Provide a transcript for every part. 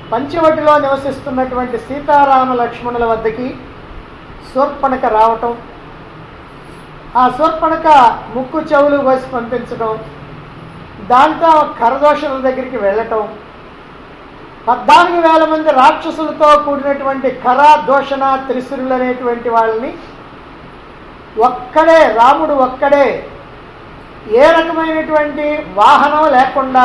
పంచవటిలో నివసిస్తున్నటువంటి సీతారామ లక్ష్మణుల వద్దకి శూర్పణక రావటం ఆ శూర్పణక ముక్కు చెవులు కోసి పంపించడం దాంతో కరదోషుల దగ్గరికి వెళ్ళటం పద్నాలుగు వేల మంది రాక్షసులతో కూడినటువంటి కర దోషణ త్రిశురులు అనేటువంటి వాళ్ళని ఒక్కడే రాముడు ఒక్కడే ఏ రకమైనటువంటి వాహనం లేకుండా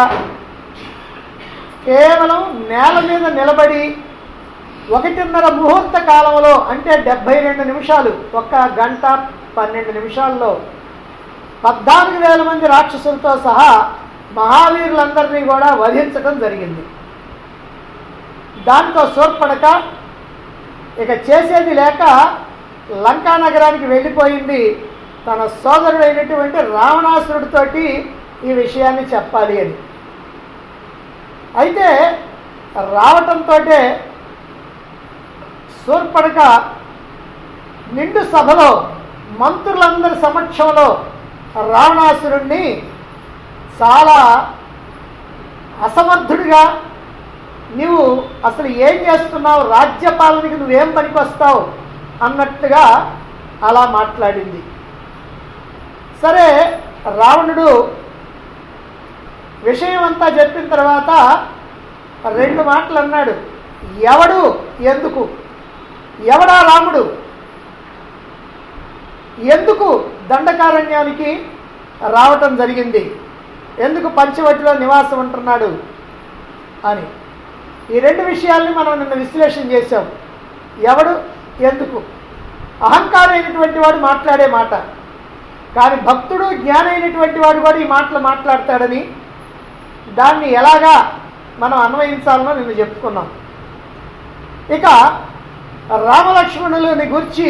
కేవలం నేల మీద నిలబడి ఒకటిన్నర ముహూర్త కాలంలో అంటే డెబ్బై రెండు నిమిషాలు ఒక గంట పన్నెండు నిమిషాల్లో పద్నాలుగు వేల మంది రాక్షసులతో సహా మహావీరులందరినీ కూడా వధించడం జరిగింది దాంతో శూర్పణక ఇక చేసేది లేక లంకా నగరానికి వెళ్ళిపోయింది తన సోదరుడైనటువంటి రావణాసురుడితోటి ఈ విషయాన్ని చెప్పాలి అని అయితే రావటంతో శూర్పణక నిండు సభలో మంత్రులందరి సమక్షంలో రావణాసురుణ్ణి చాలా అసమర్థుడిగా నీవు అసలు ఏం చేస్తున్నావు రాజ్యపాలనకి నువ్వేం పనికొస్తావు అన్నట్టుగా అలా మాట్లాడింది సరే రావణుడు విషయం అంతా చెప్పిన తర్వాత రెండు మాటలు అన్నాడు ఎవడు ఎందుకు ఎవడా రాముడు ఎందుకు దండకారణ్యానికి రావటం జరిగింది ఎందుకు పంచవటిలో నివాసం ఉంటున్నాడు అని ఈ రెండు విషయాల్ని మనం నిన్న విశ్లేషణ చేశాం ఎవడు ఎందుకు అహంకారైనటువంటి వాడు మాట్లాడే మాట కానీ భక్తుడు జ్ఞానైనటువంటి వాడు కూడా ఈ మాటలు మాట్లాడతాడని దాన్ని ఎలాగా మనం అన్వయించాలనో నిన్ను చెప్పుకున్నాం ఇక రామలక్ష్మణులని గురించి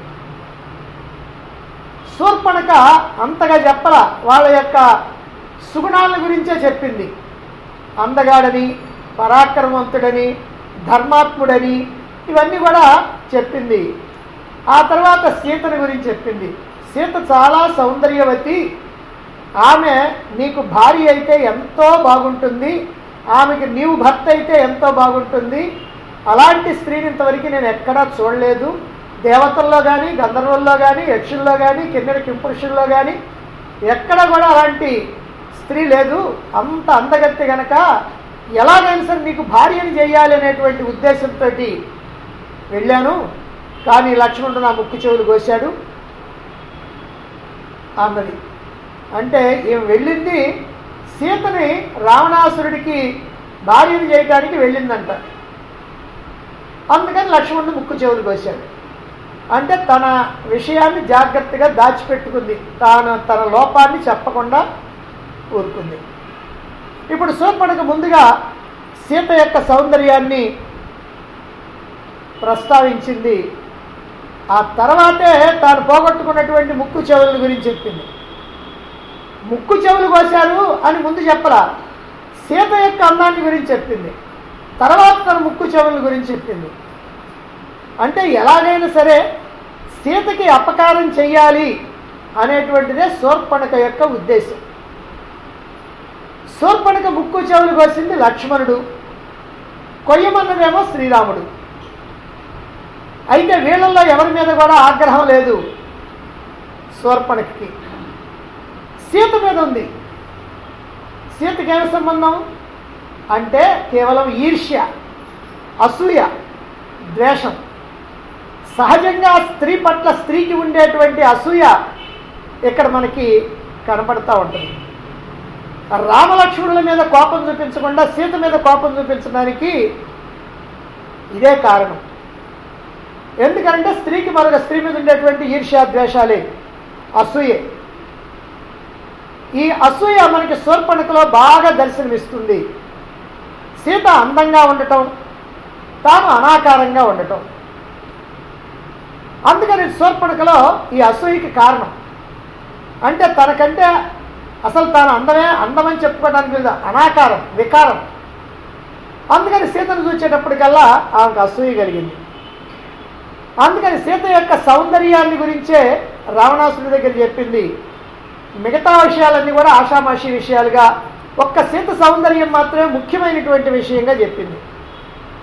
శూర్పణక అంతగా చెప్పల వాళ్ళ యొక్క సుగుణాల గురించే చెప్పింది అందగాడని పరాక్రమవంతుడని ధర్మాత్ముడని ఇవన్నీ కూడా చెప్పింది ఆ తర్వాత సీతని గురించి చెప్పింది సీత చాలా సౌందర్యవతి ఆమె నీకు భార్య అయితే ఎంతో బాగుంటుంది ఆమెకి నీవు భర్త అయితే ఎంతో బాగుంటుంది అలాంటి స్త్రీని ఇంతవరకు నేను ఎక్కడా చూడలేదు దేవతల్లో కానీ గంధర్వుల్లో కానీ యక్షుల్లో కానీ కిన్నెర కింపురుషుల్లో కానీ ఎక్కడ కూడా అలాంటి స్త్రీ లేదు అంత అందగత్తి గనక ఎలాగైనా సరే నీకు భార్యని చేయాలి అనేటువంటి ఉద్దేశంతో వెళ్ళాను కానీ లక్ష్మణుడు నా ముక్కు చెవులు కోశాడు అన్నది అంటే ఈమె వెళ్ళింది సీతని రావణాసురుడికి భార్యను చేయడానికి వెళ్ళిందంట అందుకని లక్ష్మణుడు ముక్కు చెవులు కోశాడు అంటే తన విషయాన్ని జాగ్రత్తగా దాచిపెట్టుకుంది తాను తన లోపాన్ని చెప్పకుండా ఊరుకుంది ఇప్పుడు శూర్పణకు ముందుగా సీత యొక్క సౌందర్యాన్ని ప్రస్తావించింది ఆ తర్వాతే తాను పోగొట్టుకున్నటువంటి ముక్కు చెవుల గురించి చెప్పింది ముక్కు చెవులు కోశారు అని ముందు చెప్పలా సీత యొక్క అందాన్ని గురించి చెప్పింది తర్వాత తన ముక్కు చెవుల గురించి చెప్పింది అంటే ఎలాగైనా సరే సీతకి అపకారం చెయ్యాలి అనేటువంటిదే శూర్పణక యొక్క ఉద్దేశం శూర్పణక ముక్కు చెవులు కోసింది లక్ష్మణుడు కొయ్యమన్నదేమో శ్రీరాముడు అయితే వీళ్ళల్లో ఎవరి మీద కూడా ఆగ్రహం లేదు శూర్పణకి సీత మీద ఉంది సీతకి ఏమి సంబంధం అంటే కేవలం ఈర్ష్య అసూయ ద్వేషం సహజంగా స్త్రీ పట్ల స్త్రీకి ఉండేటువంటి అసూయ ఇక్కడ మనకి కనపడతా ఉంటుంది రామలక్ష్మణుల మీద కోపం చూపించకుండా సీత మీద కోపం చూపించడానికి ఇదే కారణం ఎందుకంటే స్త్రీకి మరొక స్త్రీ మీద ఉండేటువంటి ఈర్ష్యా ద్వేషాలే అసూయే ఈ అసూయ మనకి శూర్పణకలో బాగా దర్శనమిస్తుంది సీత అందంగా ఉండటం తాను అనాకారంగా ఉండటం అందుకని శూర్పణకలో ఈ అసూయకి కారణం అంటే తనకంటే అసలు తాను అందమే అందమని చెప్పుకోవడానికి లేదు అనాకారం వికారం అందుకని సీతను చూసేటప్పటికల్లా ఆమెకు అసూయ కలిగింది అందుకని సీత యొక్క సౌందర్యాన్ని గురించే రావణాసుడి దగ్గర చెప్పింది మిగతా విషయాలన్నీ కూడా ఆషామాషి విషయాలుగా ఒక్క సీత సౌందర్యం మాత్రమే ముఖ్యమైనటువంటి విషయంగా చెప్పింది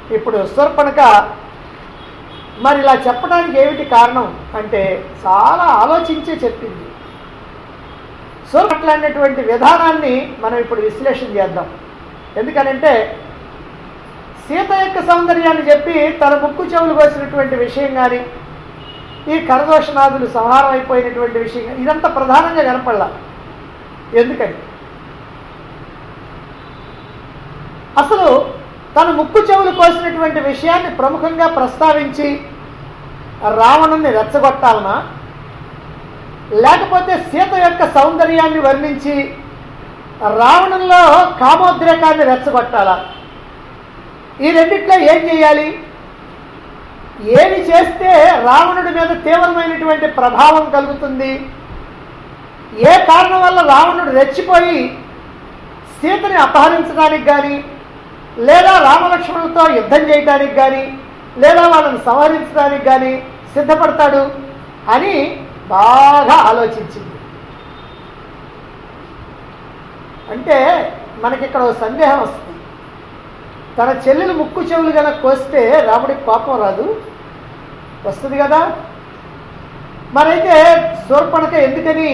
ఇప్పుడు శూర్పణక మరి ఇలా చెప్పడానికి ఏమిటి కారణం అంటే చాలా ఆలోచించే చెప్పింది సో మాట్లాడినటువంటి విధానాన్ని మనం ఇప్పుడు విశ్లేషణ చేద్దాం ఎందుకనంటే సీత యొక్క సౌందర్యాన్ని చెప్పి తన ముక్కు చెవులు కోసినటువంటి విషయం కానీ ఈ కరదోషనాథులు సంహారం అయిపోయినటువంటి విషయం గాని ఇదంతా ప్రధానంగా కనపడలా ఎందుకని అసలు తన ముక్కు చెవులు కోసినటువంటి విషయాన్ని ప్రముఖంగా ప్రస్తావించి రావణుని రెచ్చగొట్టాలనా లేకపోతే సీత యొక్క సౌందర్యాన్ని వర్ణించి రావణంలో కామోద్రేకాన్ని రెచ్చగొట్టాలా ఈ రెండిట్లో ఏం చేయాలి ఏమి చేస్తే రావణుడి మీద తీవ్రమైనటువంటి ప్రభావం కలుగుతుంది ఏ కారణం వల్ల రావణుడు రెచ్చిపోయి సీతని అపహరించడానికి కానీ లేదా రామలక్ష్మణులతో యుద్ధం చేయడానికి కానీ లేదా వాళ్ళని సంహరించడానికి కానీ సిద్ధపడతాడు అని బాగా ఆలోచించింది అంటే మనకి ఇక్కడ ఓ సందేహం వస్తుంది తన చెల్లెలు ముక్కు చెవులు కనుక కోస్తే రాముడికి కోపం రాదు వస్తుంది కదా మరైతే శూర్పణక ఎందుకని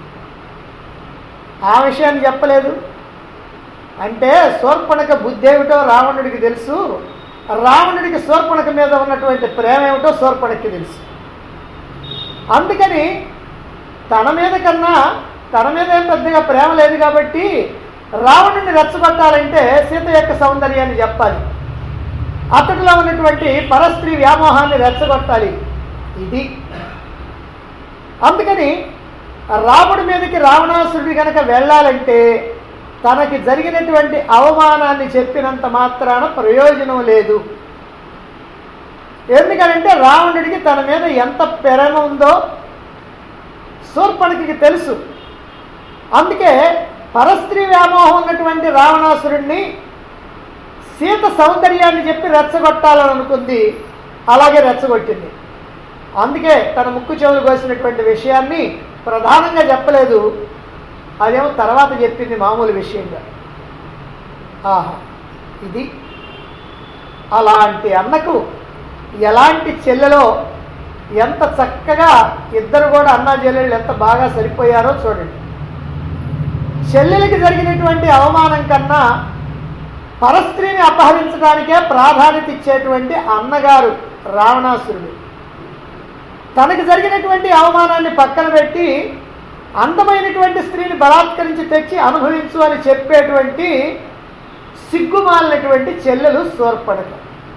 ఆ విషయాన్ని చెప్పలేదు అంటే శూర్పణక బుద్ధి ఏమిటో రావణుడికి తెలుసు రావణుడికి శూర్పణక మీద ఉన్నటువంటి ప్రేమ ఏమిటో శూర్పణకి తెలుసు అందుకని తన మీద కన్నా తన మీద ఏం పెద్దగా ప్రేమ లేదు కాబట్టి రావణుడిని రెచ్చగొట్టాలంటే సీత యొక్క సౌందర్యాన్ని చెప్పాలి అతడిలో ఉన్నటువంటి పరస్త్రీ వ్యామోహాన్ని రెచ్చగొట్టాలి ఇది అందుకని రాముడి మీదకి రావణాసురుడి కనుక వెళ్ళాలంటే తనకి జరిగినటువంటి అవమానాన్ని చెప్పినంత మాత్రాన ప్రయోజనం లేదు ఎందుకనంటే రావణుడికి తన మీద ఎంత ప్రేమ ఉందో శూర్పణకి తెలుసు అందుకే పరస్త్రీ వ్యామోహం ఉన్నటువంటి రావణాసురుణ్ణి సీత సౌందర్యాన్ని చెప్పి రెచ్చగొట్టాలని అనుకుంది అలాగే రెచ్చగొట్టింది అందుకే తన ముక్కు చెవులు కోసినటువంటి విషయాన్ని ప్రధానంగా చెప్పలేదు అదేమో తర్వాత చెప్పింది మామూలు విషయంగా ఆహా ఇది అలాంటి అన్నకు ఎలాంటి చెల్లెలో ఎంత చక్కగా ఇద్దరు కూడా అన్నా చెల్లెళ్ళు ఎంత బాగా సరిపోయారో చూడండి చెల్లెలకి జరిగినటువంటి అవమానం కన్నా పరస్త్రీని అపహరించడానికే ప్రాధాన్యత ఇచ్చేటువంటి అన్నగారు రావణాసురుడు తనకు జరిగినటువంటి అవమానాన్ని పక్కన పెట్టి అందమైనటువంటి స్త్రీని బలాత్కరించి తెచ్చి అనుభవించు అని చెప్పేటువంటి సిగ్గుమాలినటువంటి చెల్లెలు శూర్పణక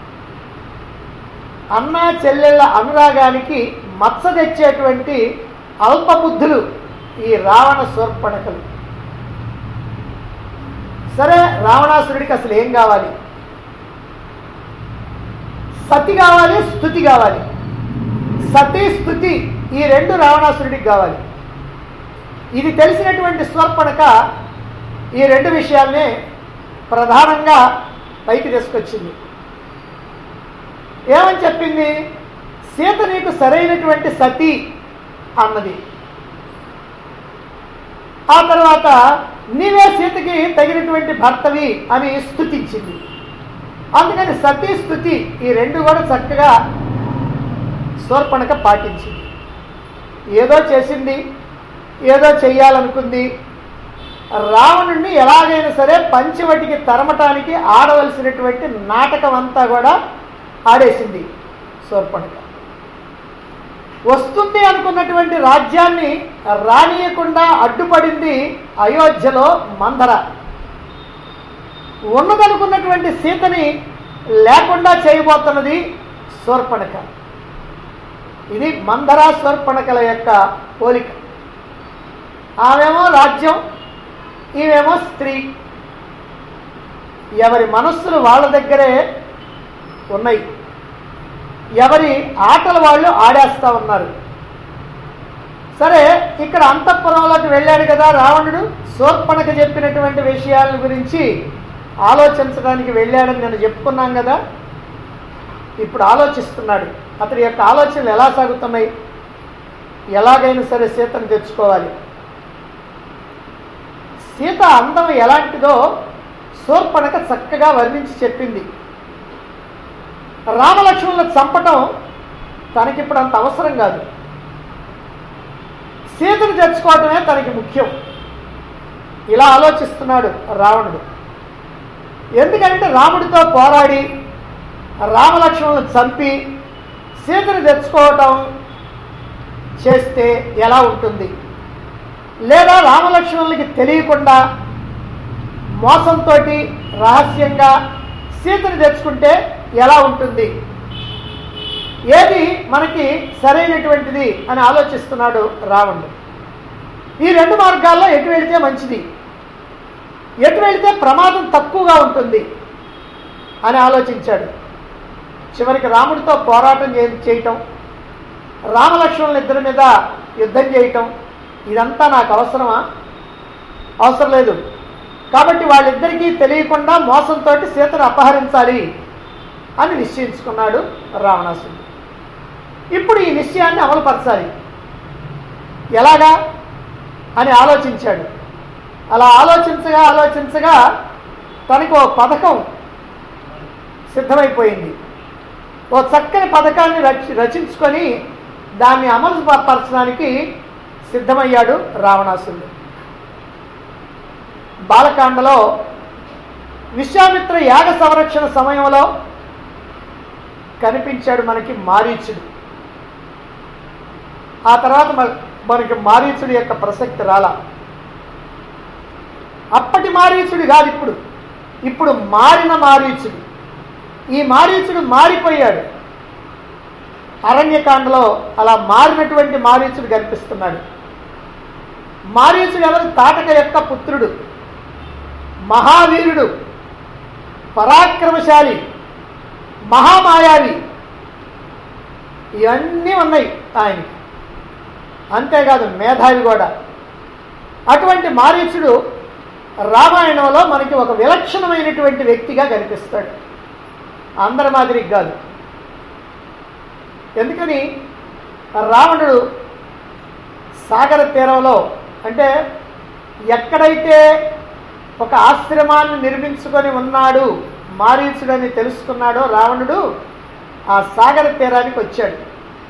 అన్న చెల్లెళ్ళ అనురాగానికి మచ్చ తెచ్చేటువంటి అల్పబుద్ధులు ఈ రావణ శూర్పణకలు సరే రావణాసురుడికి అసలు ఏం కావాలి సతి కావాలి స్థుతి కావాలి సతీ స్థుతి ఈ రెండు రావణాసురుడికి కావాలి ఇది తెలిసినటువంటి స్వర్పణక ఈ రెండు విషయాల్ని ప్రధానంగా పైకి తీసుకొచ్చింది ఏమని చెప్పింది సీత నీకు సరైనటువంటి సతి అన్నది ఆ తర్వాత నీవే సీతకి తగినటువంటి భర్తవి అని స్థుతించింది అందుకని సతీ స్థుతి ఈ రెండు కూడా చక్కగా శూర్పణక పాటించింది ఏదో చేసింది ఏదో చెయ్యాలనుకుంది రావణుణ్ణి ఎలాగైనా సరే పంచవటికి తరమటానికి ఆడవలసినటువంటి నాటకం అంతా కూడా ఆడేసింది శూర్పణక వస్తుంది అనుకున్నటువంటి రాజ్యాన్ని రానియకుండా అడ్డుపడింది అయోధ్యలో మందర ఉన్నదనుకున్నటువంటి సీతని లేకుండా చేయబోతున్నది శూర్పణక ఇది మందర శూర్పణకల యొక్క పోలిక ఆమెమో రాజ్యం ఈమెమో స్త్రీ ఎవరి మనస్సులు వాళ్ళ దగ్గరే ఉన్నాయి ఎవరి ఆటలు వాళ్ళు ఆడేస్తా ఉన్నారు సరే ఇక్కడ అంతఃపురంలోకి వెళ్ళాడు కదా రావణుడు శూర్పణకు చెప్పినటువంటి విషయాల గురించి ఆలోచించడానికి వెళ్ళాడని నేను చెప్పుకున్నాం కదా ఇప్పుడు ఆలోచిస్తున్నాడు అతని యొక్క ఆలోచనలు ఎలా సాగుతున్నాయి ఎలాగైనా సరే సీతను తెచ్చుకోవాలి సీత అందం ఎలాంటిదో శూర్పణక చక్కగా వర్ణించి చెప్పింది రామలక్ష్మణులను చంపటం తనకిప్పుడు అంత అవసరం కాదు సీతను తెచ్చుకోవటమే తనకి ముఖ్యం ఇలా ఆలోచిస్తున్నాడు రావణుడు ఎందుకంటే రాముడితో పోరాడి రామలక్ష్మణులను చంపి సీతను తెచ్చుకోవటం చేస్తే ఎలా ఉంటుంది లేదా రామలక్ష్మణులకి తెలియకుండా మోసంతో రహస్యంగా సీతను తెచ్చుకుంటే ఎలా ఉంటుంది ఏది మనకి సరైనటువంటిది అని ఆలోచిస్తున్నాడు రావణుడు ఈ రెండు మార్గాల్లో ఎటు వెళితే మంచిది ఎటు వెళితే ప్రమాదం తక్కువగా ఉంటుంది అని ఆలోచించాడు చివరికి రాముడితో పోరాటం చే- చేయటం రామలక్ష్మణుల ఇద్దరి మీద యుద్ధం చేయటం ఇదంతా నాకు అవసరమా అవసరం లేదు కాబట్టి వాళ్ళిద్దరికీ తెలియకుండా మోసంతో సీతను అపహరించాలి అని నిశ్చయించుకున్నాడు రావణాసురుడు ఇప్పుడు ఈ నిశ్చయాన్ని అమలుపరచాలి ఎలాగా అని ఆలోచించాడు అలా ఆలోచించగా ఆలోచించగా తనకు ఓ పథకం సిద్ధమైపోయింది ఓ చక్కని పథకాన్ని రచి రచించుకొని దాన్ని అమలు ప- పరచడానికి సిద్ధమయ్యాడు రావణాసురుడు బాలకాండలో విశ్వామిత్ర యాగ సంరక్షణ సమయంలో కనిపించాడు మనకి మారీచుడు ఆ తర్వాత మ- మనకి మారీచుడి యొక్క ప్రసక్తి రాలా అప్పటి మారీచుడు కాదు ఇప్పుడు ఇప్పుడు మారిన మారీచుడు ఈ మారీచుడు మారిపోయాడు అరణ్యకాండలో అలా మారినటువంటి మారీచుడు కనిపిస్తున్నాడు మారీచుడు ఎవరు తాటక యొక్క పుత్రుడు మహావీరుడు పరాక్రమశాలి మహామాయావి ఇవన్నీ ఉన్నాయి ఆయనకి అంతేకాదు మేధావి కూడా అటువంటి మారీచుడు రామాయణంలో మనకి ఒక విలక్షణమైనటువంటి వ్యక్తిగా కనిపిస్తాడు అందరి మాదిరికి కాదు ఎందుకని రావణుడు సాగర తీరంలో అంటే ఎక్కడైతే ఒక ఆశ్రమాన్ని నిర్మించుకొని ఉన్నాడు మారీచుడని తెలుసుకున్నాడో రావణుడు ఆ సాగర తీరానికి వచ్చాడు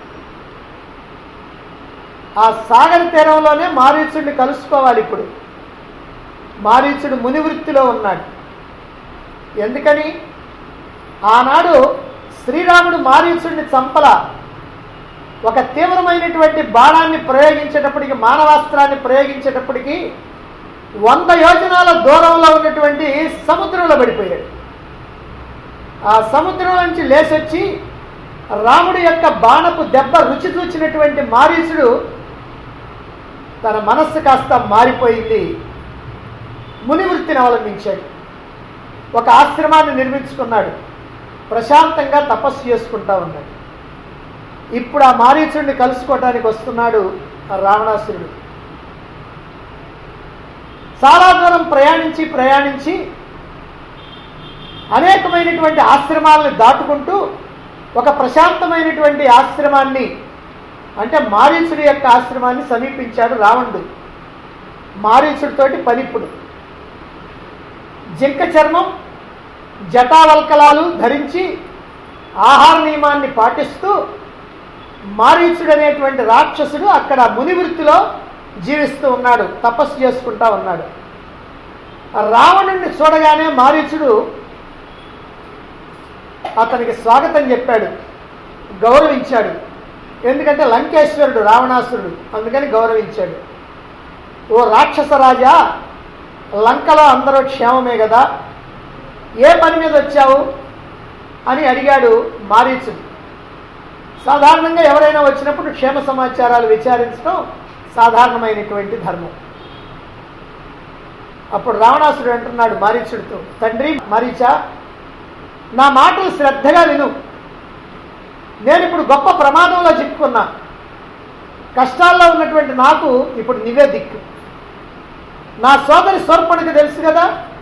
ఆ సాగర తీరంలోనే మారీచుడిని కలుసుకోవాలి ఇప్పుడు మారీచుడు మునివృత్తిలో ఉన్నాడు ఎందుకని ఆనాడు శ్రీరాముడు మారీచుడిని చంపల ఒక తీవ్రమైనటువంటి బాణాన్ని ప్రయోగించేటప్పటికి మానవాస్త్రాన్ని ప్రయోగించేటప్పటికి వంద యోజనాల దూరంలో ఉన్నటువంటి సముద్రంలో పడిపోయాడు ఆ సముద్రం నుంచి లేచొచ్చి రాముడి యొక్క బాణపు దెబ్బ రుచి చూచినటువంటి మారీచుడు తన మనస్సు కాస్త మారిపోయింది మునివృత్తిని అవలంబించాడు ఒక ఆశ్రమాన్ని నిర్మించుకున్నాడు ప్రశాంతంగా తపస్సు చేసుకుంటా ఉన్నాడు ఇప్పుడు ఆ మారీచుడిని కలుసుకోవడానికి వస్తున్నాడు ఆ రావణాసురుడు చాలా దూరం ప్రయాణించి ప్రయాణించి అనేకమైనటువంటి ఆశ్రమాలను దాటుకుంటూ ఒక ప్రశాంతమైనటువంటి ఆశ్రమాన్ని అంటే మారీచుడి యొక్క ఆశ్రమాన్ని సమీపించాడు రావణుడు మారీచుడితోటి పనిప్పుడు జింక చర్మం జటావల్కలాలు ధరించి ఆహార నియమాన్ని పాటిస్తూ మారీచుడు అనేటువంటి రాక్షసుడు అక్కడ మునివృత్తిలో జీవిస్తూ ఉన్నాడు తపస్సు చేసుకుంటా ఉన్నాడు రావణుణ్ణి చూడగానే మారీచుడు అతనికి స్వాగతం చెప్పాడు గౌరవించాడు ఎందుకంటే లంకేశ్వరుడు రావణాసురుడు అందుకని గౌరవించాడు ఓ రాక్షస రాజా లంకలో అందరూ క్షేమమే కదా ఏ పని మీద వచ్చావు అని అడిగాడు మారీచుడు సాధారణంగా ఎవరైనా వచ్చినప్పుడు క్షేమ సమాచారాలు విచారించడం సాధారణమైనటువంటి ధర్మం అప్పుడు రావణాసుడు అంటున్నాడు మారీచుడితో తండ్రి మారీచా నా మాటలు శ్రద్ధగా విను నేను ఇప్పుడు గొప్ప ప్రమాదంలో చిక్కుకున్నా కష్టాల్లో ఉన్నటువంటి నాకు ఇప్పుడు నీవే దిక్కు నా సోదరి స్వర్పణకు తెలుసు కదా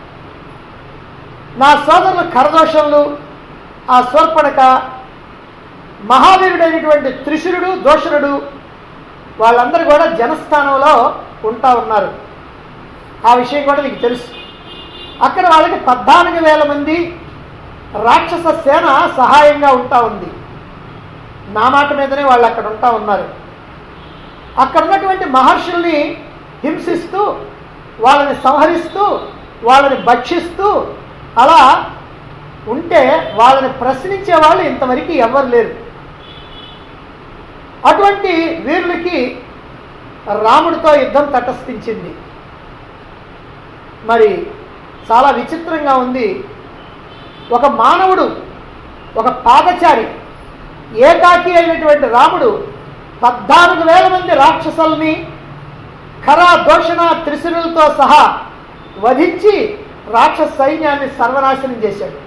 నా సోదరుల కరదోషములు ఆ స్వర్పణక మహావీరుడైనటువంటి త్రిశురుడు దోషరుడు వాళ్ళందరూ కూడా జనస్థానంలో ఉంటా ఉన్నారు ఆ విషయం కూడా నీకు తెలుసు అక్కడ వాళ్ళకి పద్నాలుగు వేల మంది రాక్షస సేన సహాయంగా ఉంటా ఉంది నా మాట మీదనే వాళ్ళు అక్కడ ఉంటా ఉన్నారు అక్కడ ఉన్నటువంటి మహర్షుల్ని హింసిస్తూ వాళ్ళని సంహరిస్తూ వాళ్ళని భక్షిస్తూ అలా ఉంటే వాళ్ళని ప్రశ్నించే వాళ్ళు ఇంతవరకు ఎవరు లేరు అటువంటి వీరులకి రాముడితో యుద్ధం తటస్థించింది మరి చాలా విచిత్రంగా ఉంది ఒక మానవుడు ఒక పాదచారి ఏకాకి అయినటువంటి రాముడు పద్నాలుగు వేల మంది రాక్షసుల్ని ఖరా దోషణ త్రిశురులతో సహా వధించి రాక్షస సైన్యాన్ని సర్వనాశనం చేశాడు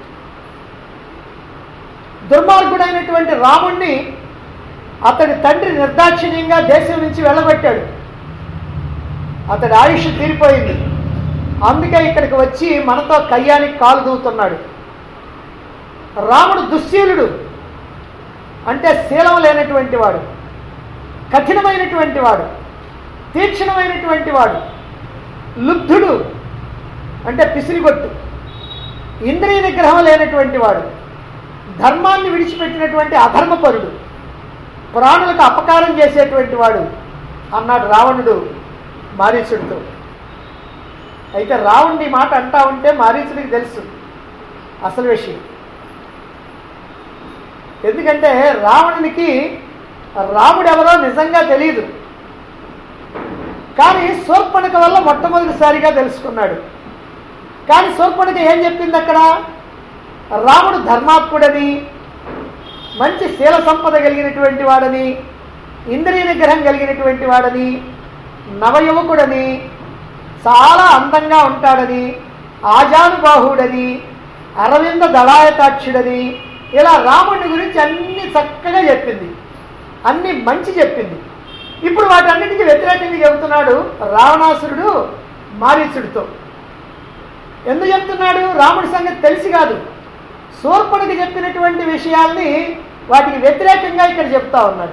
దుర్మార్గుడైనటువంటి రాముణ్ణి అతడి తండ్రి నిర్దాక్షిణ్యంగా దేశం నుంచి వెళ్ళగొట్టాడు అతడి ఆయుష్ తీరిపోయింది అందుకే ఇక్కడికి వచ్చి మనతో కయ్యానికి కాలు దూవుతున్నాడు రాముడు దుశ్శీలుడు అంటే శీలం లేనటువంటి వాడు కఠినమైనటువంటి వాడు తీక్షణమైనటువంటి వాడు లుబ్ధుడు అంటే పిసిరిగొట్టు ఇంద్రియ నిగ్రహం లేనటువంటి వాడు ధర్మాన్ని విడిచిపెట్టినటువంటి అధర్మపరుడు ప్రాణులకు అపకారం చేసేటువంటి వాడు అన్నాడు రావణుడు మారీచుడితో అయితే రావణుడి మాట అంటా ఉంటే మారీచుడికి తెలుసు అసలు విషయం ఎందుకంటే రావణునికి రాముడు ఎవరో నిజంగా తెలియదు కానీ శూర్పణక వల్ల మొట్టమొదటిసారిగా తెలుసుకున్నాడు కానీ శూర్పణక ఏం చెప్పింది అక్కడ రాముడు ధర్మాత్ముడని మంచి శీల సంపద కలిగినటువంటి వాడని ఇంద్రియ నిగ్రహం కలిగినటువంటి వాడని నవయువకుడని చాలా అందంగా ఉంటాడని ఆజానుబాహుడని అరవింద దళాయతాక్షుడని ఇలా రాముడి గురించి అన్ని చక్కగా చెప్పింది అన్ని మంచి చెప్పింది ఇప్పుడు వాటన్నిటికీ వ్యతిరేకంగా చెబుతున్నాడు రావణాసురుడు మారీచుడితో ఎందుకు చెప్తున్నాడు రాముడి సంగతి తెలిసి కాదు శూర్పణకి చెప్పినటువంటి విషయాల్ని వాటికి వ్యతిరేకంగా ఇక్కడ చెప్తా ఉన్నాడు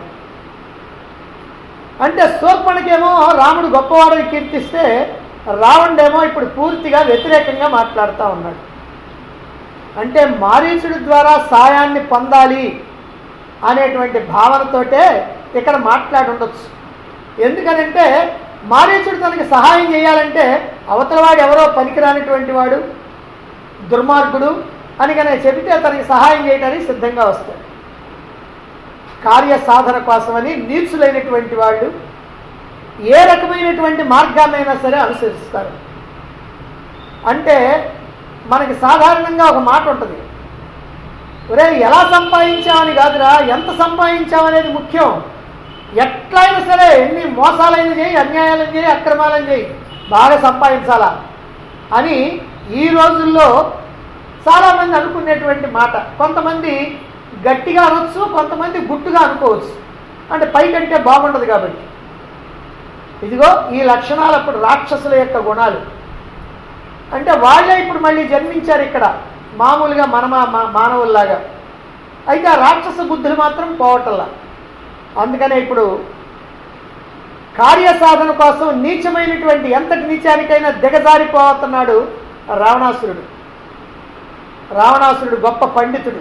అంటే శూర్పణకేమో రాముడు గొప్పవాడని కీర్తిస్తే రావణుడేమో ఇప్పుడు పూర్తిగా వ్యతిరేకంగా మాట్లాడుతూ ఉన్నాడు అంటే మారీచుడి ద్వారా సాయాన్ని పొందాలి అనేటువంటి భావనతోటే ఇక్కడ మాట్లాడి ఉండొచ్చు ఎందుకనంటే మారీచుడు తనకి సహాయం చేయాలంటే అవతలవాడు ఎవరో పనికిరానిటువంటి వాడు దుర్మార్గుడు అని కనుక చెబితే తనకి సహాయం చేయడానికి సిద్ధంగా వస్తాడు కార్య సాధన కోసమని నీచులైనటువంటి వాళ్ళు ఏ రకమైనటువంటి మార్గాన్నైనా సరే అనుసరిస్తారు అంటే మనకి సాధారణంగా ఒక మాట ఉంటుంది ఒరే ఎలా సంపాదించామని కాదురా ఎంత సంపాదించామనేది ముఖ్యం ఎట్లయినా సరే ఎన్ని మోసాలైన చేయి అన్యాయాలను చేయి అక్రమాలను చేయి బాగా సంపాదించాలా అని ఈ రోజుల్లో చాలామంది అనుకునేటువంటి మాట కొంతమంది గట్టిగా అనొచ్చు కొంతమంది గుట్టుగా అనుకోవచ్చు అంటే పైకంటే బాగుండదు కాబట్టి ఇదిగో ఈ లక్షణాలు అప్పుడు రాక్షసుల యొక్క గుణాలు అంటే వాళ్ళే ఇప్పుడు మళ్ళీ జన్మించారు ఇక్కడ మామూలుగా మన మా- మా- మానవుల్లాగా అయితే ఆ రాక్షస బుద్ధులు మాత్రం పోవటల్లా అందుకనే ఇప్పుడు కార్యసాధన కోసం నీచమైనటువంటి ఎంతటి నీచానికైనా దిగజారిపోతున్నాడు రావణాసురుడు రావణాసురుడు గొప్ప పండితుడు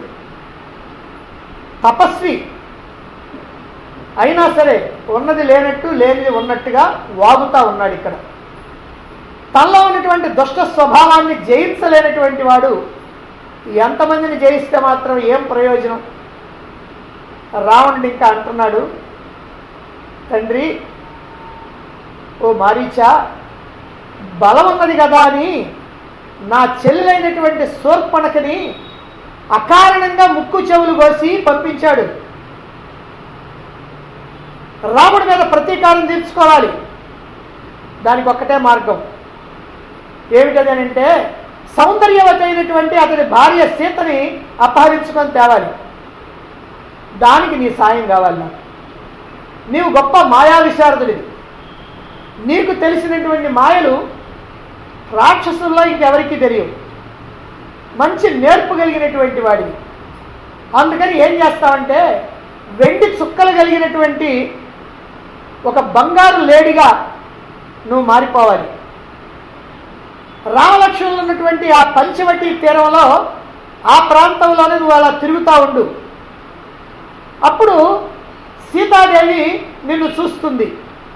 తపస్వి అయినా సరే ఉన్నది లేనట్టు లేనిది ఉన్నట్టుగా వాగుతా ఉన్నాడు ఇక్కడ తనలో ఉన్నటువంటి దుష్ట స్వభావాన్ని జయించలేనటువంటి వాడు ఎంతమందిని జయిస్తే మాత్రం ఏం ప్రయోజనం రావణుడు ఇంకా అంటున్నాడు తండ్రి ఓ మారీచా బలం ఉన్నది కదా అని నా చెల్లెలైనటువంటి శూర్పణకని అకారణంగా ముక్కు చెవులు కోసి పంపించాడు రాముడి మీద ప్రతీకారం తీర్చుకోవాలి దానికి ఒక్కటే మార్గం ఏమిటది అని అంటే సౌందర్యవతి అయినటువంటి అతని భార్య సీతని అపహరించుకొని తేవాలి దానికి నీ సాయం కావాలి నాకు నీవు గొప్ప మాయా విశారదుడివి నీకు తెలిసినటువంటి మాయలు రాక్షసుల్లో ఇంకెవరికీ తెలియవు మంచి నేర్పు కలిగినటువంటి వాడివి అందుకని ఏం చేస్తావంటే వెండి చుక్కలు కలిగినటువంటి ఒక బంగారు లేడిగా నువ్వు మారిపోవాలి రామలక్ష్మణులు ఉన్నటువంటి ఆ పంచవటి తీరంలో ఆ ప్రాంతంలోనే నువ్వు అలా తిరుగుతూ ఉండు అప్పుడు సీతాదేవి నిన్ను చూస్తుంది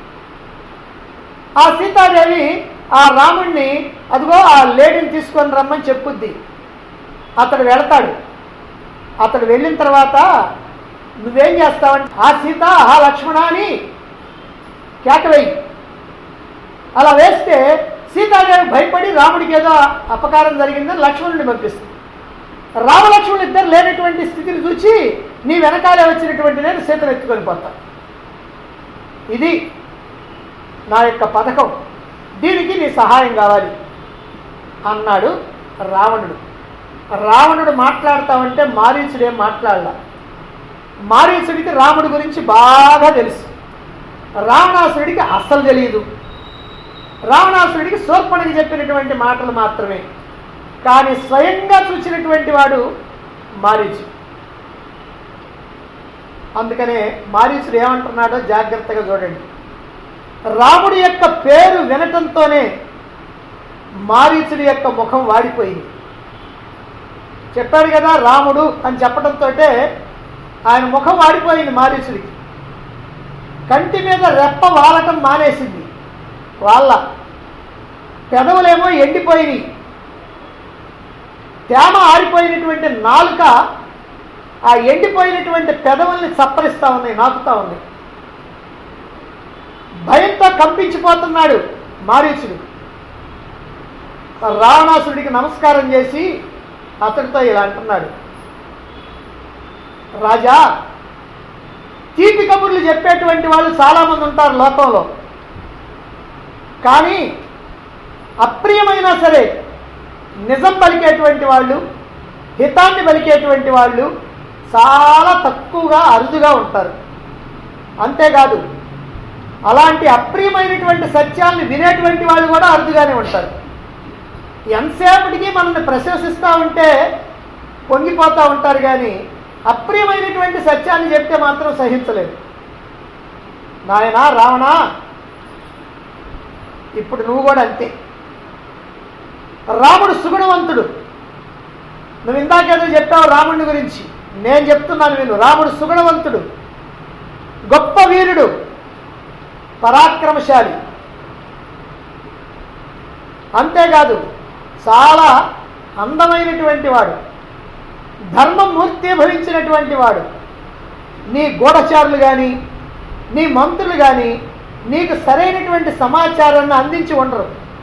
ఆ సీతాదేవి ఆ రాముణ్ణి అదిగో ఆ లేడీని తీసుకొని రమ్మని చెప్పుద్ది అతడు వెళతాడు అతడు వెళ్ళిన తర్వాత నువ్వేం చేస్తావంటే ఆ సీత ఆ లక్ష్మణ అని కేకవేయి అలా వేస్తే సీతాదేవి భయపడి రాముడికి ఏదో అపకారం జరిగిందని లక్ష్మణుడిని పంపిస్తుంది రామలక్ష్మణులు ఇద్దరు లేనటువంటి స్థితిని చూసి నీ వెనకాలే వచ్చినటువంటి నేను సీతను ఎత్తుకొని పోతా ఇది నా యొక్క పథకం దీనికి నీ సహాయం కావాలి అన్నాడు రావణుడు రావణుడు మాట్లాడతామంటే మారీచుడు ఏం మాట్లాడలా మారీచుడికి రాముడి గురించి బాగా తెలుసు రావణాసురుడికి అస్సలు తెలియదు రావణాసురుడికి శూర్పణకి చెప్పినటువంటి మాటలు మాత్రమే కానీ స్వయంగా చూసినటువంటి వాడు మారీచు అందుకనే మారీచుడు ఏమంటున్నాడో జాగ్రత్తగా చూడండి రాముడి యొక్క పేరు వినటంతోనే మారీచుడి యొక్క ముఖం వాడిపోయింది చెప్పాడు కదా రాముడు అని చెప్పడంతో ఆయన ముఖం వాడిపోయింది మారీచుడికి కంటి మీద రెప్ప వాలటం మానేసింది వాళ్ళ పెదవులేమో ఎండిపోయినాయి తేమ ఆరిపోయినటువంటి నాలుక ఆ ఎండిపోయినటువంటి పెదవుల్ని చప్పరిస్తా ఉన్నాయి నాకుతా ఉంది భయంతో కంపించిపోతున్నాడు మారీచుడు రావణాసుడికి నమస్కారం చేసి అతడితో ఇలా అంటున్నాడు రాజా తీపి కబుర్లు చెప్పేటువంటి వాళ్ళు చాలామంది ఉంటారు లోకంలో కానీ అప్రియమైనా సరే నిజం పలికేటువంటి వాళ్ళు హితాన్ని పలికేటువంటి వాళ్ళు చాలా తక్కువగా అరుదుగా ఉంటారు అంతేకాదు అలాంటి అప్రియమైనటువంటి సత్యాల్ని వినేటువంటి వాళ్ళు కూడా అరుదుగానే ఉంటారు ఎంతసేపటికి మనల్ని ప్రశంసిస్తూ ఉంటే పొంగిపోతూ ఉంటారు కానీ అప్రియమైనటువంటి సత్యాన్ని చెప్తే మాత్రం సహించలేదు నాయనా రావణా ఇప్పుడు నువ్వు కూడా అంతే రాముడు సుగుణవంతుడు నువ్వు ఇందాకేదో చెప్పావు రాముడి గురించి నేను చెప్తున్నాను విను రాముడు సుగుణవంతుడు గొప్ప వీరుడు పరాక్రమశాలి అంతేకాదు చాలా అందమైనటువంటి వాడు ధర్మం మూర్తీభవించినటువంటి వాడు నీ గూఢచారులు కానీ నీ మంత్రులు కానీ నీకు సరైనటువంటి సమాచారాన్ని అందించి ఉండరు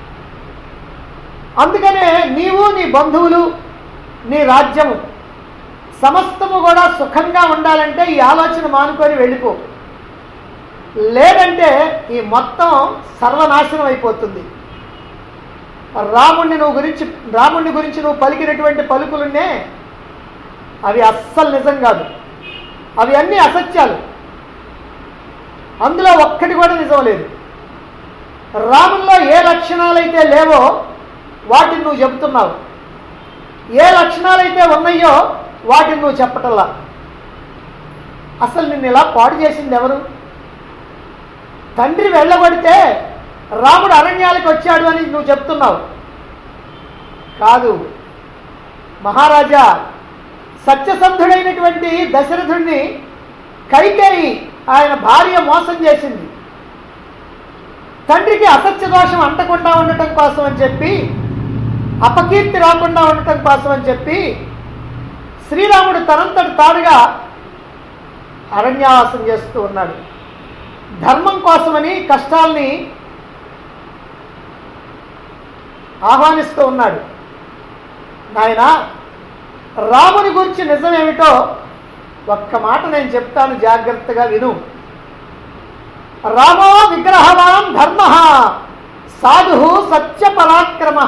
అందుకనే నీవు నీ బంధువులు నీ రాజ్యము సమస్తము కూడా సుఖంగా ఉండాలంటే ఈ ఆలోచన మానుకొని వెళ్ళిపో లేదంటే ఈ మొత్తం సర్వనాశనం అయిపోతుంది రాముణ్ణి నువ్వు గురించి రాముణ్ణి గురించి నువ్వు పలికినటువంటి పలుకులున్నే అవి అస్సలు నిజం కాదు అవి అన్నీ అసత్యాలు అందులో ఒక్కటి కూడా నిజం లేదు రాముల్లో ఏ లక్షణాలైతే లేవో వాటిని నువ్వు చెబుతున్నావు ఏ లక్షణాలైతే ఉన్నాయో వాటిని నువ్వు చెప్పటల్లా అసలు నిన్ను ఇలా పాడు చేసింది ఎవరు తండ్రి వెళ్ళగొడితే రాముడు అరణ్యాలకు వచ్చాడు అని నువ్వు చెప్తున్నావు కాదు మహారాజా సత్యసంధుడైనటువంటి దశరథుడిని కైకేయి ఆయన భార్య మోసం చేసింది తండ్రికి అసత్య దోషం అంటకుండా ఉండటం కోసం అని చెప్పి అపకీర్తి రాకుండా ఉండటం కోసం అని చెప్పి శ్రీరాముడు తనంతటి తాడుగా అరణ్యవాసం చేస్తూ ఉన్నాడు ధర్మం కోసమని కష్టాల్ని ఆహ్వానిస్తూ ఉన్నాడు నాయన రాముని గురించి నిజమేమిటో ఒక్క మాట నేను చెప్తాను జాగ్రత్తగా విను రామో విగ్రహవాన్ ధర్మ సాధు సత్య పరాక్రమ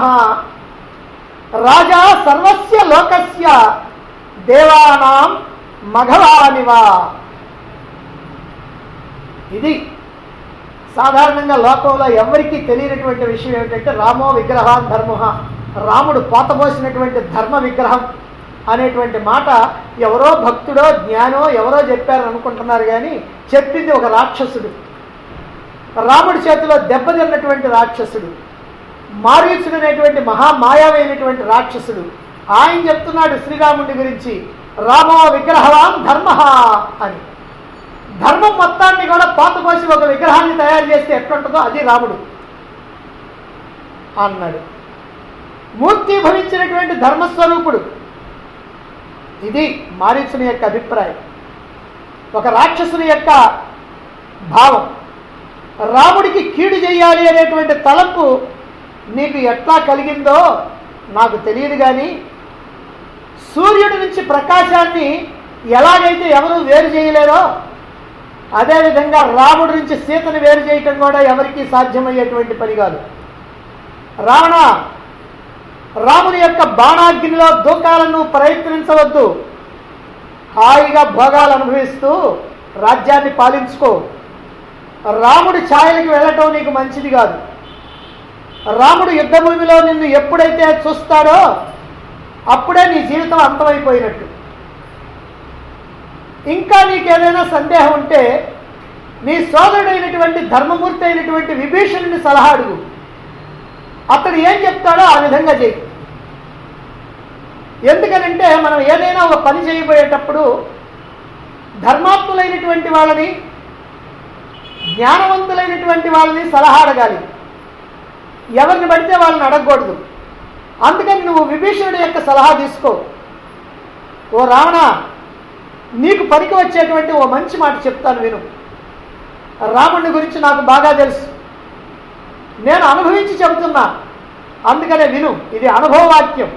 రాజా సర్వస్య లోకస్య దేవానాం మఘవానివా ఇది సాధారణంగా లోకంలో ఎవరికీ తెలియనటువంటి విషయం ఏమిటంటే రామో విగ్రహాన్ ధర్మ రాముడు పోతపోసినటువంటి ధర్మ విగ్రహం అనేటువంటి మాట ఎవరో భక్తుడో జ్ఞానో ఎవరో చెప్పారు అనుకుంటున్నారు కానీ చెప్పింది ఒక రాక్షసుడు రాముడి చేతిలో దెబ్బతిన్నటువంటి రాక్షసుడు మారీచుడు అనేటువంటి మహామాయావైనటువంటి రాక్షసుడు ఆయన చెప్తున్నాడు శ్రీరాముడి గురించి రామో విగ్రహవాన్ ధర్మ అని ధర్మం మొత్తాన్ని కూడా పోతపోసి ఒక విగ్రహాన్ని తయారు చేస్తే ఎట్లుంటుందో అది రాముడు అన్నాడు మూర్తి భవించినటువంటి ధర్మస్వరూపుడు ఇది మారీచుని యొక్క అభిప్రాయం ఒక రాక్షసుని యొక్క భావం రాముడికి కీడు చేయాలి అనేటువంటి తలంపు నీకు ఎట్లా కలిగిందో నాకు తెలియదు కానీ సూర్యుడి నుంచి ప్రకాశాన్ని ఎలాగైతే ఎవరు వేరు చేయలేరో అదేవిధంగా రాముడి నుంచి సీతను వేరు చేయటం కూడా ఎవరికీ సాధ్యమయ్యేటువంటి పని కాదు రావణ రాముని యొక్క బాణాగ్నిలో దూకాలను ప్రయత్నించవద్దు హాయిగా భోగాలు అనుభవిస్తూ రాజ్యాన్ని పాలించుకో రాముడి ఛాయలకి వెళ్ళటం నీకు మంచిది కాదు రాముడు యుద్ధభూమిలో నిన్ను ఎప్పుడైతే చూస్తాడో అప్పుడే నీ జీవితం అంతమైపోయినట్టు ఇంకా నీకేదైనా సందేహం ఉంటే నీ సోదరుడైనటువంటి ధర్మమూర్తి అయినటువంటి విభీషణుని సలహా అడుగు అతడు ఏం చెప్తాడో ఆ విధంగా చేయి ఎందుకనంటే మనం ఏదైనా ఒక పని చేయబోయేటప్పుడు ధర్మాత్ములైనటువంటి వాళ్ళని జ్ఞానవంతులైనటువంటి వాళ్ళని సలహా అడగాలి ఎవరిని పడితే వాళ్ళని అడగకూడదు అందుకని నువ్వు విభీషణుడి యొక్క సలహా తీసుకో ఓ రావణ నీకు పనికి వచ్చేటువంటి ఓ మంచి మాట చెప్తాను విను రాముడిని గురించి నాకు బాగా తెలుసు నేను అనుభవించి చెబుతున్నా అందుకనే విను ఇది అనుభవవాక్యం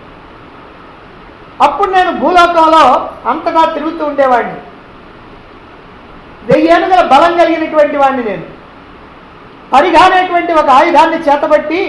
అప్పుడు నేను భూలోకంలో అంతగా తిరుగుతూ ఉండేవాడిని వెయ్యేనుగల బలం కలిగినటువంటి వాడిని నేను పరిగానేటువంటి ఒక ఆయుధాన్ని చేతబట్టి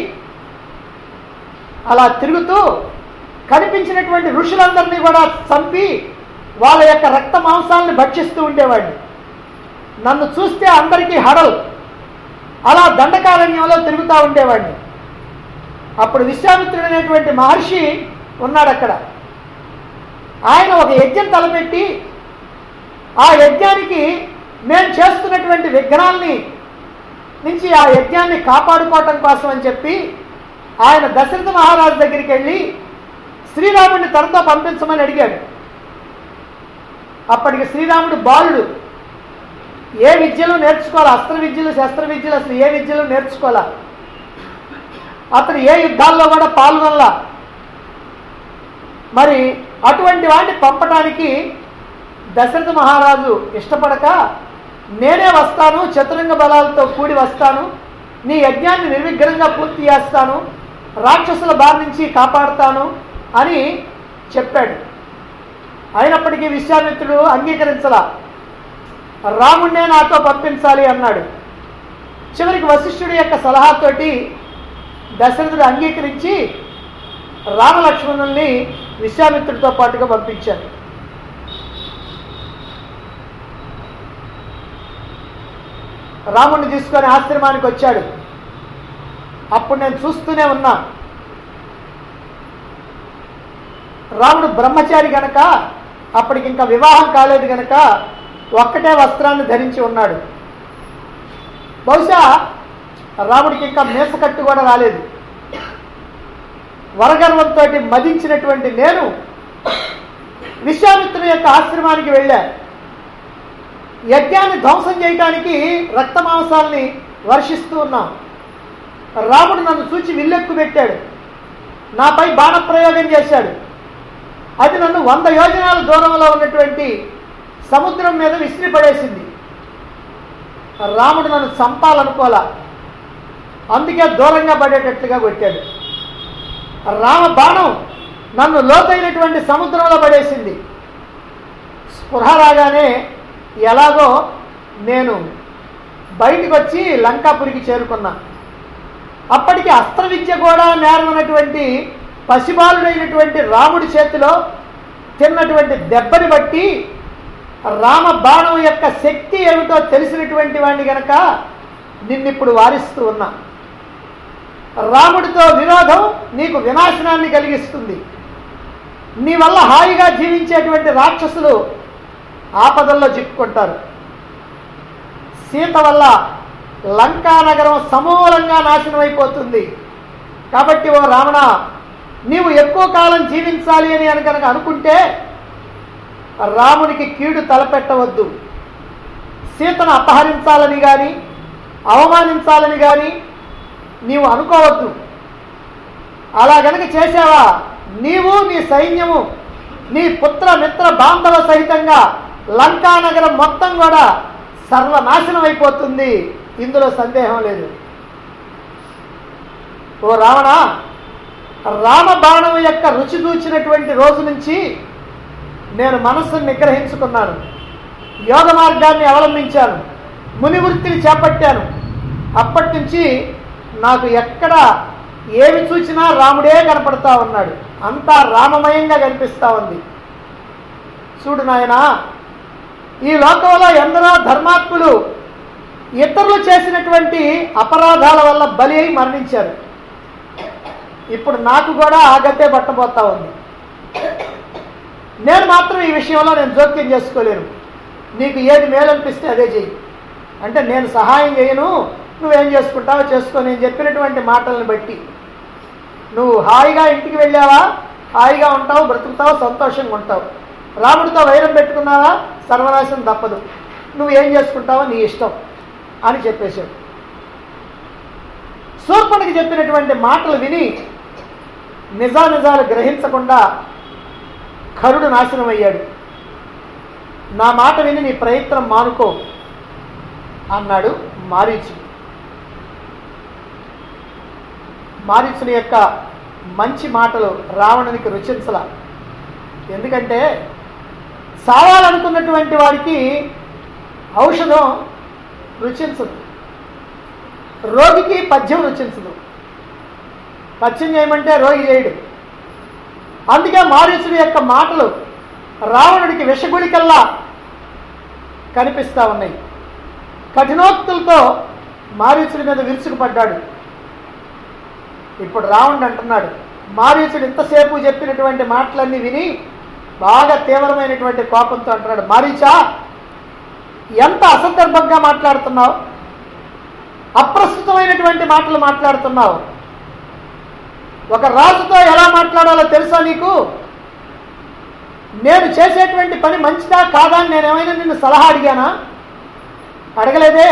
అలా తిరుగుతూ కనిపించినటువంటి ఋషులందరినీ కూడా చంపి వాళ్ళ యొక్క రక్త మాంసాలను భక్షిస్తూ ఉండేవాడిని నన్ను చూస్తే అందరికీ హడల్ అలా దండకారణ్యంలో తిరుగుతూ ఉండేవాడిని అప్పుడు విశ్వామిత్రుడు అనేటువంటి మహర్షి ఉన్నాడు అక్కడ ఆయన ఒక యజ్ఞం తలపెట్టి ఆ యజ్ఞానికి నేను చేస్తున్నటువంటి విఘ్నాల్ని నుంచి ఆ యజ్ఞాన్ని కాపాడుకోవటం కోసం అని చెప్పి ఆయన దశరథ మహారాజు దగ్గరికి వెళ్ళి శ్రీరాముడిని తనతో పంపించమని అడిగాడు అప్పటికి శ్రీరాముడు బాలుడు ఏ విద్యలు నేర్చుకోవాలి అస్త్ర విద్యలు శస్త్ర విద్యలు అసలు ఏ విద్యలు నేర్చుకోవాలా అతను ఏ యుద్ధాల్లో కూడా పాల్గొనలా మరి అటువంటి వాడిని పంపడానికి దశరథ మహారాజు ఇష్టపడక నేనే వస్తాను చతురంగ బలాలతో కూడి వస్తాను నీ యజ్ఞాన్ని నిర్విఘ్నంగా పూర్తి చేస్తాను రాక్షసుల బారి నుంచి కాపాడుతాను అని చెప్పాడు అయినప్పటికీ విశ్వామిత్రుడు అంగీకరించలా రాముణ్ణే నాతో పంపించాలి అన్నాడు చివరికి వశిష్ఠుడి యొక్క సలహాతోటి దశరథుడు అంగీకరించి రామలక్ష్మణుల్ని విశ్వామిత్రుడితో పాటుగా పంపించారు రాముడిని తీసుకొని ఆశ్రమానికి వచ్చాడు అప్పుడు నేను చూస్తూనే ఉన్నా రాముడు బ్రహ్మచారి గనక అప్పటికి ఇంకా వివాహం కాలేదు గనక ఒక్కటే వస్త్రాన్ని ధరించి ఉన్నాడు బహుశా రాముడికి ఇంకా మేసకట్టు కూడా రాలేదు వరగర్వంతో మదించినటువంటి నేను విశ్వామిత్రుని యొక్క ఆశ్రమానికి వెళ్ళా యజ్ఞాన్ని ధ్వంసం చేయడానికి రక్త మాంసాలని వర్షిస్తూ ఉన్నాం రాముడు నన్ను చూచి విల్లెక్కు పెట్టాడు నాపై బాణప్రయోగం చేశాడు అది నన్ను వంద యోజనాల దూరంలో ఉన్నటువంటి సముద్రం మీద విసిరి పడేసింది రాముడు నన్ను చంపాలనుకోలా అందుకే దూరంగా పడేటట్లుగా కొట్టాడు రామ బాణం నన్ను లోతైనటువంటి సముద్రంలో పడేసింది స్పృహ రాగానే ఎలాగో నేను బయటికి వచ్చి లంకాపురికి చేరుకున్నా అప్పటికి అస్త్ర విద్య కూడా నేర్వనటువంటి పసిబాలుడైనటువంటి రాముడి చేతిలో తిన్నటువంటి దెబ్బని బట్టి రామ బాణం యొక్క శక్తి ఏమిటో తెలిసినటువంటి వాడిని గనక నిన్నిప్పుడు వారిస్తూ ఉన్నా రాముడితో విరోధం నీకు వినాశనాన్ని కలిగిస్తుంది నీ వల్ల హాయిగా జీవించేటువంటి రాక్షసులు ఆపదల్లో చిక్కుకుంటారు సీత వల్ల లంకా నగరం సమూలంగా నాశనం అయిపోతుంది కాబట్టి ఓ రావణ నీవు ఎక్కువ కాలం జీవించాలి అని అని కనుక అనుకుంటే రామునికి కీడు తలపెట్టవద్దు సీతను అపహరించాలని కానీ అవమానించాలని కానీ నీవు అనుకోవద్దు అలా గనక చేసావా నీవు నీ సైన్యము నీ పుత్ర మిత్ర బాంధవ సహితంగా లంకా నగరం మొత్తం కూడా సర్వనాశనం అయిపోతుంది ఇందులో సందేహం లేదు ఓ రావణ రామ బాణం యొక్క రుచి చూచినటువంటి రోజు నుంచి నేను మనస్సును నిగ్రహించుకున్నాను యోగ మార్గాన్ని అవలంబించాను ముని వృత్తిని చేపట్టాను అప్పటి నుంచి నాకు ఎక్కడ ఏమి చూసినా రాముడే కనపడతా ఉన్నాడు అంతా రామమయంగా కనిపిస్తా ఉంది చూడు నాయనా ఈ లోకంలో ఎందరో ధర్మాత్ములు ఇతరులు చేసినటువంటి అపరాధాల వల్ల బలి అయి మరణించారు ఇప్పుడు నాకు కూడా ఆ గతే పట్టబోతా ఉంది నేను మాత్రం ఈ విషయంలో నేను జోక్యం చేసుకోలేను నీకు ఏది మేలు అనిపిస్తే అదే చెయ్యి అంటే నేను సహాయం చేయను నువ్వేం చేసుకుంటావో చేసుకో నేను చెప్పినటువంటి మాటలను బట్టి నువ్వు హాయిగా ఇంటికి వెళ్ళావా హాయిగా ఉంటావు బ్రతుకుతావు సంతోషంగా ఉంటావు రాముడితో వైరం పెట్టుకున్నావా సర్వనాశనం తప్పదు నువ్వు ఏం చేసుకుంటావో నీ ఇష్టం అని చెప్పేశాడు శూర్పణకి చెప్పినటువంటి మాటలు విని నిజానిజాలు గ్రహించకుండా కరుడు నాశనం అయ్యాడు నా మాట విని నీ ప్రయత్నం మానుకో అన్నాడు మారీచు మారీచుని యొక్క మంచి మాటలు రావణునికి రుచించల ఎందుకంటే సావాలనుకున్నటువంటి వాడికి ఔషధం రుచించదు రోగికి పద్యం రుచించదు పద్యం చేయమంటే రోగి చేయడు అందుకే మారీచుడి యొక్క మాటలు రావణుడికి విషగుళికల్లా కనిపిస్తా ఉన్నాయి కఠినోక్తులతో మారీచుడి మీద విరుచుకుపడ్డాడు ఇప్పుడు రావణుడు అంటున్నాడు మారీచుడు ఇంతసేపు చెప్పినటువంటి మాటలన్నీ విని బాగా తీవ్రమైనటువంటి కోపంతో అంటున్నాడు మారీచా ఎంత అసందర్భంగా మాట్లాడుతున్నావు అప్రస్తుతమైనటువంటి మాటలు మాట్లాడుతున్నావు ఒక రాజుతో ఎలా మాట్లాడాలో తెలుసా నీకు నేను చేసేటువంటి పని మంచిదా కాదా అని నేను ఏమైనా నిన్ను సలహా అడిగానా అడగలేదే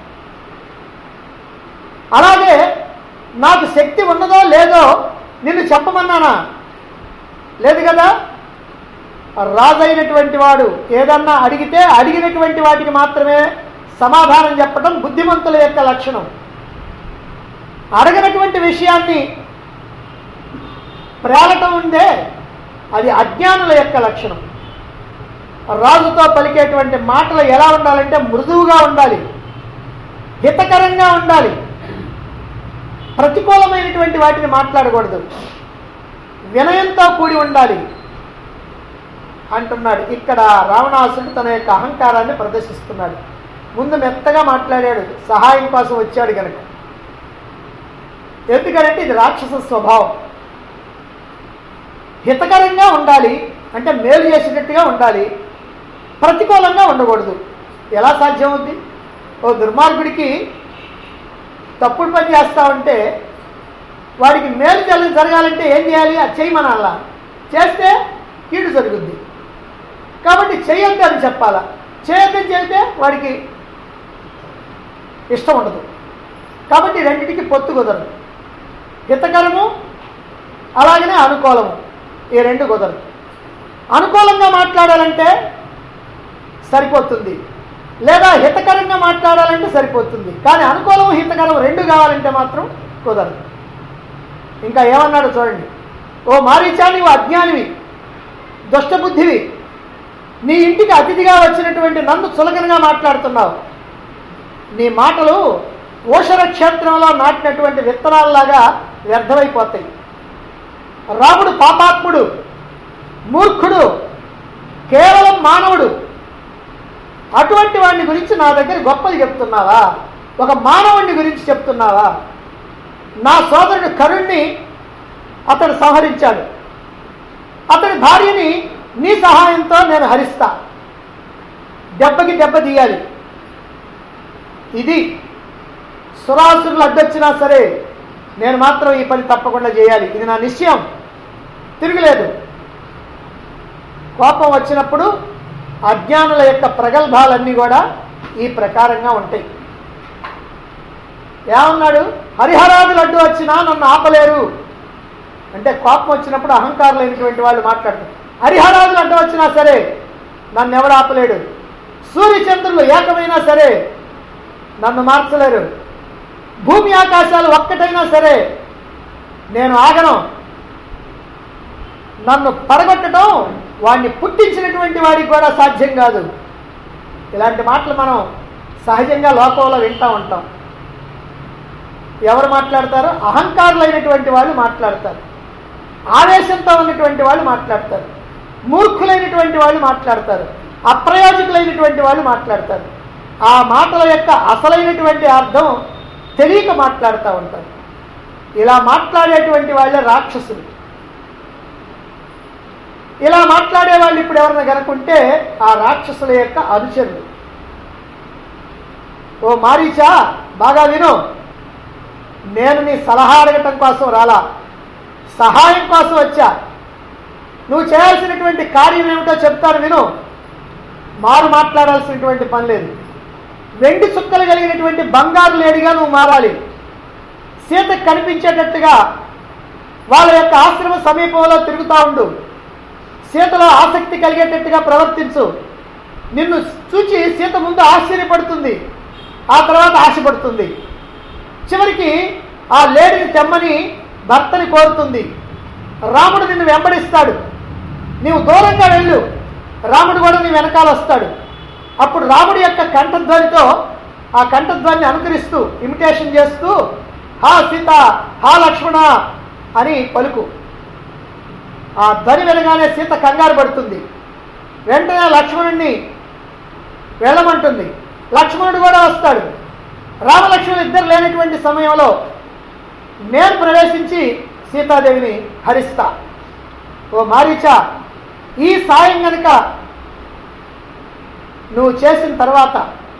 అలాగే నాకు శక్తి ఉన్నదో లేదో నిన్ను చెప్పమన్నానా లేదు కదా రాజు అయినటువంటి వాడు ఏదన్నా అడిగితే అడిగినటువంటి వాటికి మాత్రమే సమాధానం చెప్పడం బుద్ధిమంతుల యొక్క లక్షణం అడగనటువంటి విషయాన్ని ప్రేలటం ఉందే అది అజ్ఞానుల యొక్క లక్షణం రాజుతో పలికేటువంటి మాటలు ఎలా ఉండాలంటే మృదువుగా ఉండాలి హితకరంగా ఉండాలి ప్రతికూలమైనటువంటి వాటిని మాట్లాడకూడదు వినయంతో కూడి ఉండాలి అంటున్నాడు ఇక్కడ రావణాసుడు తన యొక్క అహంకారాన్ని ప్రదర్శిస్తున్నాడు ముందు మెత్తగా మాట్లాడాడు సహాయం కోసం వచ్చాడు కనుక ఎందుకంటే ఇది రాక్షస స్వభావం హితకరంగా ఉండాలి అంటే మేలు చేసేటట్టుగా ఉండాలి ప్రతికూలంగా ఉండకూడదు ఎలా సాధ్యం అవుద్ది ఓ దుర్మార్గుడికి తప్పుడు పని చేస్తా ఉంటే వాడికి మేలు జరగ జరగాలంటే ఏం చేయాలి అది చేయమనాలా చేస్తే కీడు జరుగుద్ది కాబట్టి చేయొద్దు అని చెప్పాలా చేయొద్దని చెబితే వాడికి ఇష్టం ఉండదు కాబట్టి రెండింటికి పొత్తు కుదరదు హితకరము అలాగనే అనుకూలము ఈ రెండు కుదరదు అనుకూలంగా మాట్లాడాలంటే సరిపోతుంది లేదా హితకరంగా మాట్లాడాలంటే సరిపోతుంది కానీ అనుకూలం హితకరం రెండు కావాలంటే మాత్రం కుదరదు ఇంకా ఏమన్నాడు చూడండి ఓ మారీచా నీవు అజ్ఞానివి దుష్టబుద్ధివి నీ ఇంటికి అతిథిగా వచ్చినటువంటి నన్ను చులకనగా మాట్లాడుతున్నావు నీ మాటలు ఓషర క్షేత్రంలో నాటినటువంటి విత్తనాలలాగా వ్యర్థమైపోతాయి రాముడు పాపాత్ముడు మూర్ఖుడు కేవలం మానవుడు అటువంటి వాడిని గురించి నా దగ్గర గొప్పలు చెప్తున్నావా ఒక మానవుడిని గురించి చెప్తున్నావా నా సోదరుడు కరుణ్ణి అతడు సంహరించాడు అతడి భార్యని నీ సహాయంతో నేను హరిస్తా దెబ్బకి దెబ్బ తీయాలి ఇది సురాసురులు అడ్డొచ్చినా సరే నేను మాత్రం ఈ పని తప్పకుండా చేయాలి ఇది నా నిశ్చయం తిరుగులేదు కోపం వచ్చినప్పుడు అజ్ఞానుల యొక్క ప్రగల్భాలన్నీ కూడా ఈ ప్రకారంగా ఉంటాయి ఏమన్నాడు హరిహరాదులు అడ్డు వచ్చినా నన్ను ఆపలేరు అంటే కోపం వచ్చినప్పుడు అహంకారులైనటువంటి వాళ్ళు మాట్లాడతారు హరిహరాదులు అడ్డు వచ్చినా సరే నన్ను ఎవడు ఆపలేడు సూర్యచంద్రులు ఏకమైనా సరే నన్ను మార్చలేరు భూమి ఆకాశాలు ఒక్కటైనా సరే నేను ఆగను నన్ను పడగొట్టడం వాడిని పుట్టించినటువంటి వాడికి కూడా సాధ్యం కాదు ఇలాంటి మాటలు మనం సహజంగా లోకంలో వింటూ ఉంటాం ఎవరు మాట్లాడతారు అహంకారులైనటువంటి వాళ్ళు మాట్లాడతారు ఆవేశంతో ఉన్నటువంటి వాళ్ళు మాట్లాడతారు మూర్ఖులైనటువంటి వాళ్ళు మాట్లాడతారు అప్రయోజకులైనటువంటి వాళ్ళు మాట్లాడతారు ఆ మాటల యొక్క అసలైనటువంటి అర్థం తెలియక మాట్లాడుతూ ఉంటారు ఇలా మాట్లాడేటువంటి వాళ్ళే రాక్షసులు ఇలా మాట్లాడే వాళ్ళు ఇప్పుడు ఎవరైనా కనుకుంటే ఆ రాక్షసుల యొక్క అనుచరులు ఓ మారీచా బాగా విను నేను నీ సలహా అడగటం కోసం రాలా సహాయం కోసం వచ్చా నువ్వు చేయాల్సినటువంటి కార్యం ఏమిటో చెప్తాను విను మారు మాట్లాడాల్సినటువంటి పని లేదు వెండి చుక్కలు కలిగినటువంటి బంగారు లేడిగా నువ్వు మారాలి సీతకు కనిపించేటట్టుగా వాళ్ళ యొక్క ఆశ్రమ సమీపంలో తిరుగుతూ ఉండు సీతలో ఆసక్తి కలిగేటట్టుగా ప్రవర్తించు నిన్ను చూచి సీత ముందు ఆశ్చర్యపడుతుంది ఆ తర్వాత ఆశపడుతుంది చివరికి ఆ లేడిని తెమ్మని భర్తని కోరుతుంది రాముడు నిన్ను వెంబడిస్తాడు నీవు దూరంగా వెళ్ళు రాముడు కూడా నీ వెనకాల వస్తాడు అప్పుడు రాముడి యొక్క కంఠధ్వనితో ఆ కంఠధ్వని అనుకరిస్తూ ఇమిటేషన్ చేస్తూ హా సీత హా లక్ష్మణ అని పలుకు ఆ ధ్వని వినగానే సీత కంగారు పడుతుంది వెంటనే లక్ష్మణుడిని వెళ్ళమంటుంది లక్ష్మణుడు కూడా వస్తాడు రామలక్ష్మణులు ఇద్దరు లేనటువంటి సమయంలో నేను ప్రవేశించి సీతాదేవిని హరిస్తా ఓ మారీచా ఈ సాయం గనుక నువ్వు చేసిన తర్వాత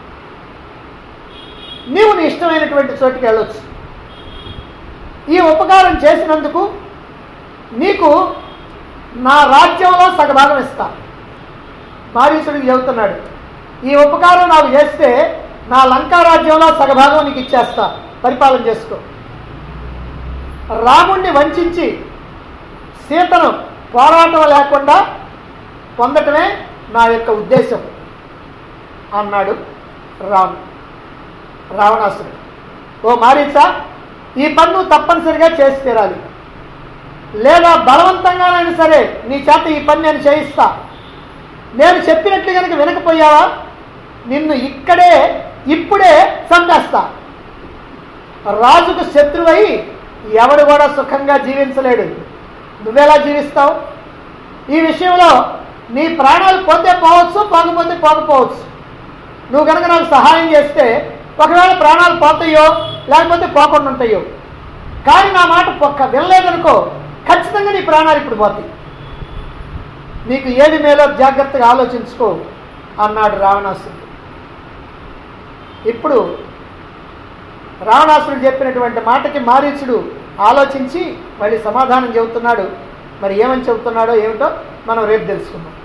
నీవు నీ ఇష్టమైనటువంటి చోటుకి వెళ్ళొచ్చు ఈ ఉపకారం చేసినందుకు నీకు నా రాజ్యంలో సగభాగం ఇస్తా మారీసుడికి చెబుతున్నాడు ఈ ఉపకారం నాకు చేస్తే నా లంకా రాజ్యంలో సగభాగం నీకు ఇచ్చేస్తా పరిపాలన చేసుకో రాముణ్ణి వంచి సీతను పోరాటం లేకుండా పొందటమే నా యొక్క ఉద్దేశం అన్నాడు రాము రావణాసురుడు ఓ మారీచా ఈ పని నువ్వు తప్పనిసరిగా చేసి తీరాలి లేదా బలవంతంగానైనా సరే నీ చేత ఈ పని నేను చేయిస్తా నేను చెప్పినట్లు కనుక వినకపోయావా నిన్ను ఇక్కడే ఇప్పుడే చంపేస్తా రాజుకు శత్రువై ఎవడు కూడా సుఖంగా జీవించలేడు నువ్వెలా జీవిస్తావు ఈ విషయంలో నీ ప్రాణాలు పోతే పోవచ్చు పోకపోతే పోకపోవచ్చు నువ్వు కనుక నాకు సహాయం చేస్తే ఒకవేళ ప్రాణాలు పోతాయో లేకపోతే పోకుండా ఉంటాయో కానీ నా మాట ఒక్క వినలేదనుకో ఖచ్చితంగా నీ ప్రాణాలు ఇప్పుడు పోతాయి నీకు ఏది మేలో జాగ్రత్తగా ఆలోచించుకో అన్నాడు రావణాసురుడు ఇప్పుడు రావణాసురుడు చెప్పినటువంటి మాటకి మారీచుడు ఆలోచించి మళ్ళీ సమాధానం చెబుతున్నాడు మరి ఏమని చెబుతున్నాడో ఏమిటో మనం రేపు తెలుసుకుందాం